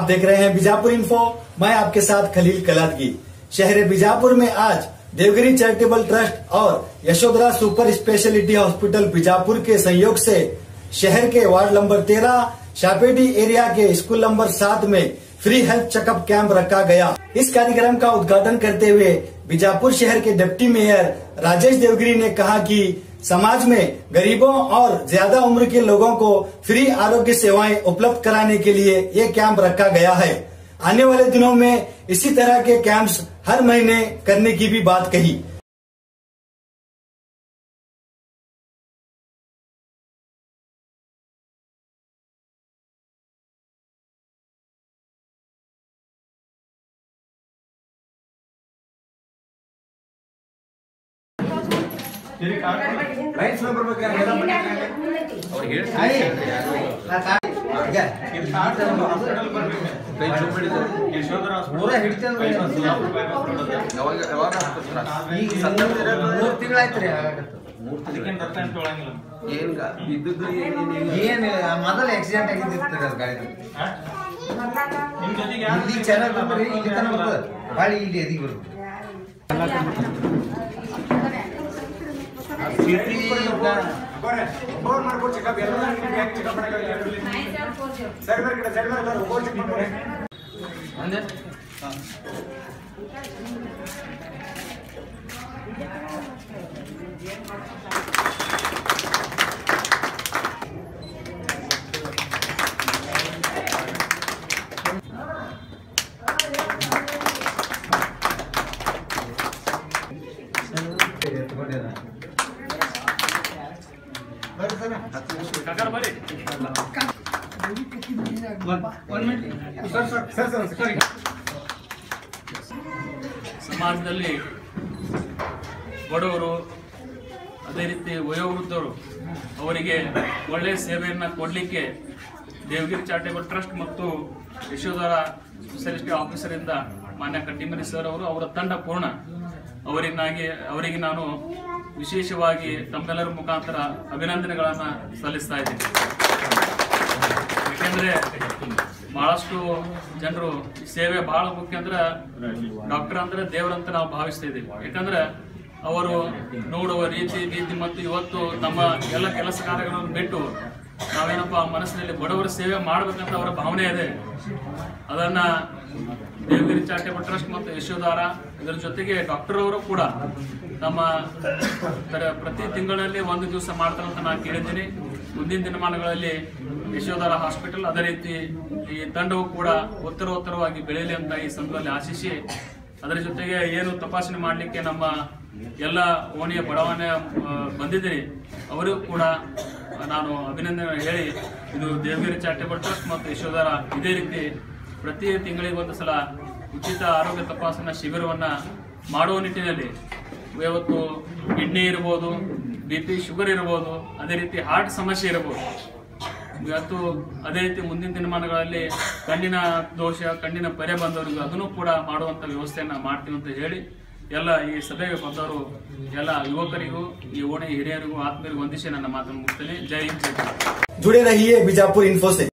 देख रहे हैं बीजापुर इन्फो मैं आपके साथ खलील कलादगी शहर बीजापुर में आज देवगिरी चैरिटेबल ट्रस्ट और Yashodhara super speciality hospital Bijapur के सहयोग से शहर के वार्ड नंबर तेरह शापेडी एरिया के स्कूल नंबर सात में फ्री हेल्थ चेकअप कैंप रखा गया इस कार्यक्रम का उद्घाटन करते हुए बीजापुर शहर के डिप्टी मेयर राजेश देवगिरी ने कहा कि समाज में गरीबों और ज्यादा उम्र के लोगों को फ्री आरोग्य सेवाएं उपलब्ध कराने के लिए ये कैंप रखा गया है आने वाले दिनों में इसी तरह के कैंप्स हर महीने करने की भी बात कही ರೈಟ್ ನಂಬರ್ ಪೂರ ಹಿಡ್ತೇನೆ ಯಾವಾಗ ಯಾವಾಗ ಈಗ ಸಂದರ್ಭ ಮೂರ್ ತಿಂಗಳಾಯ್ತ್ರಿ ಏನ್ ಗ- ಇದ್ದದ್ದು ಏನ್- ಏನ್- ಏನ್- ಏನ್ ಮೊದಲ ಆಕ್ಸಿಡೆಂಟ್ ಆಗಿದ್ದಿರ್ತದೆ ಅದು ಗಾಡಿ ಇಲ್ಲಿ ಚೆನ್ನಾಗಿ ಬಂದ್ರಿ ಇಲ್ಲಿ ತನಕ ಬರ್ತದೆ ಬಾಳಿ ಇಲ್ಲಿ ಎದಿಗೆ ಬರ್ತದೆ ಸಮಾಜದಲ್ಲಿ ಬಡವರು ಅದೇ ರೀತಿ ವಯೋವೃದ್ಧರು ಅವರಿಗೆ ಒಳ್ಳೆಯ ಸೇವೆಯನ್ನು ಕೊಡಲಿಕ್ಕೆ ದೇವಗಿರಿ ಚಾರಿಟೇಬಲ್ ಟ್ರಸ್ಟ್ ಮತ್ತು ಯಶೋಧರ ಸ್ಪೆಷಲಿಸ್ಟ್ ಆಫೀಸರಿಂದ ಮಾನ್ಯ ಕಟ್ಟಿಮರಿ ಸರ್ ಅವರು ಅವರ ತಂಡ ಪೂರ್ಣ ಅವರಿಗಾಗಿ ಅವರಿಗೆ ನಾನು ವಿಶೇಷವಾಗಿ ತಮ್ಮೆಲ್ಲರ ಮುಖಾಂತರ ಅಭಿನಂದನೆಗಳನ್ನು ಸಲ್ಲಿಸ್ತಾ ಇದ್ದೀನಿ ಯಾಕೆಂದ್ರೆ ಬಹಳಷ್ಟು ಜನರು ಈ ಸೇವೆ ಬಹಳ ಮುಖ್ಯ ಅಂದ್ರೆ ಡಾಕ್ಟರ್ ಅಂದ್ರೆ ದೇವರಂತ ನಾವು ಭಾವಿಸ್ತಾ ಇದ್ದೀವಿ ಯಾಕಂದ್ರೆ ಅವರು ನೋಡುವ ರೀತಿ ರೀತಿ ಮತ್ತು ಇವತ್ತು ನಮ್ಮ ಎಲ್ಲ ಕೆಲಸ ಕಾರ್ಯಗಳನ್ನು ಬಿಟ್ಟು ನಾವೇನಪ್ಪ ಮನಸ್ಸಿನಲ್ಲಿ ಬಡವರ ಸೇವೆ ಮಾಡ್ಬೇಕಂತ ಅವರ ಭಾವನೆ ಇದೆ ಅದನ್ನ ದೇವಗಿರಿ ಚಾರಿಟೇಬಲ್ ಟ್ರಸ್ಟ್ ಮತ್ತು ಯಶೋಧಾರ ಇದರ ಜೊತೆಗೆ ಡಾಕ್ಟರ್ ಅವರು ಕೂಡ ನಮ್ಮ ತರ- ಪ್ರತಿ ತಿಂಗಳಲ್ಲಿ ಒಂದು ದಿವಸ ಮಾಡ್ತಾರಂತ ನಾನು ಕೇಳಿದ್ದೀನಿ ಮುಂದಿನ ದಿನಮಾನಗಳಲ್ಲಿ ಯಶೋಧಾರ ಹಾಸ್ಪಿಟಲ್ ಅದೇ ರೀತಿ ಈ ತಂಡವು ಕೂಡ ಉತ್ತರೋತ್ತರವಾಗಿ ಬೆಳೆಯಲಿ ಅಂತ ಈ ಸಂದರ್ಭದಲ್ಲಿ ಆಶಿಸಿ ಅದರ ಜೊತೆಗೆ ಏನು ತಪಾಸಣೆ ಮಾಡಲಿಕ್ಕೆ ನಮ್ಮ ಎಲ್ಲ ಓಣಿಯ ಬಡಾವಣೆ ಆ, ಬಂದಿದ್ದೀರಿ ಅವರಿಗೂ ಕೂಡ ನಾನು ಅಭಿನಂದನೆ ಹೇಳಿ ಇದು ದೇವಗಿರಿ ಚಾರಿಟೇಬಲ್ ಟ್ರಸ್ಟ್ ಮತ್ತು ಯಶೋಧಾರ ಇದೇ ರೀತಿ ಪ್ರತಿ ತಿಂಗಳಿಗೆ ಒಂದು ಸಲ ಉಚಿತ ಆರೋಗ್ಯ ತಪಾಸಣಾ ಶಿಬಿರವನ್ನ ಮಾಡುವ ನಿಟ್ಟಿನಲ್ಲಿ ಇವತ್ತು ಕಿಡ್ನಿ ಇರ್ಬೋದು ಬಿ ಪಿ ಶುಗರ್ ಇರ್ಬೋದು ಅದೇ ರೀತಿ ಹಾರ್ಟ್ ಸಮಸ್ಯೆ ಇರ್ಬೋದು ಇವತ್ತು ಅದೇ ರೀತಿ ಮುಂದಿನ ದಿನಮಾನಗಳಲ್ಲಿ ಕಣ್ಣಿನ ದೋಷ ಕಣ್ಣಿನ ಪರೆ ಬಂದವರಿಗೂ ಅದನ್ನು ಕೂಡ ಮಾಡುವಂತ ವ್ಯವಸ್ಥೆಯನ್ನ ಮಾಡ್ತೀವಿ ಅಂತ ಹೇಳಿ ಎಲ್ಲ ಈ ಸಭೆಗೆ ಬಂದವರು ಎಲ್ಲ ಯುವಕರಿಗೂ ಈ ಓಣೆ ಹಿರಿಯರಿಗೂ ಆತ್ಮೀಯರಿಗೂ ವಂದಿಸಿ ನನ್ನ ಮಾತನ್ನು ಮುಗಿಸ್ತೇನೆ ಜೈ ಹಿಂದ್ ಜೈ ಭಾರತ್. जुड़े रहिए बीजापुर इन्फो से